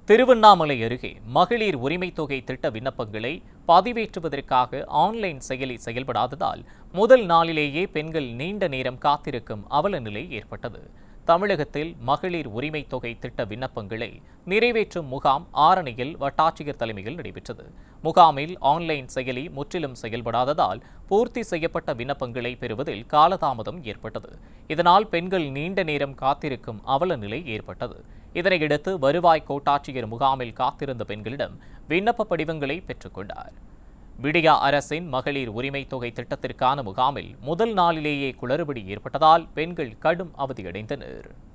திருவண்ணாமலை அருகே மகளிர் உரிமைத் தொகை திட்ட விண்ணப்பங்களை பதிவேற்றுவதற்காக ஆன்லைன் செயலி செயல்படாததால் முதல் நாளிலேயே பெண்கள் நீண்ட நேரம் காத்திருக்கும் அவல நிலை ஏற்பட்டது தமிழகத்தில் மகளிர் உரிமைத் தொகை திட்ட விண்ணப்பங்களை நிறைவேற்றும் முகாம் ஆரணியில் வட்டாட்சியர் தலைமையில் நடைபெற்றது முகாமில் ஆன்லைன் செயலி முற்றிலும் செயல்படாததால் பூர்த்தி செய்யப்பட்ட விண்ணப்பங்களை பெறுவதில் காலதாமதம் ஏற்பட்டது இதனால் பெண்கள் நீண்ட நேரம் காத்திருக்கும் அவல நிலை ஏற்பட்டது இதனையடுத்து வருவாய் கோட்டாட்சியர் முகாமில் காத்திருந்த பெண்களிடம் விண்ணப்ப படிவங்களை பெற்றுக்கொண்டார் விடியா அரசின் மகளிர் உரிமைத் தொகை திட்டத்திற்கான முகாமில் முதல் நாளிலேயே குளறுபடி ஏற்பட்டதால் பெண்கள் கடும் அவதியடைந்தனர்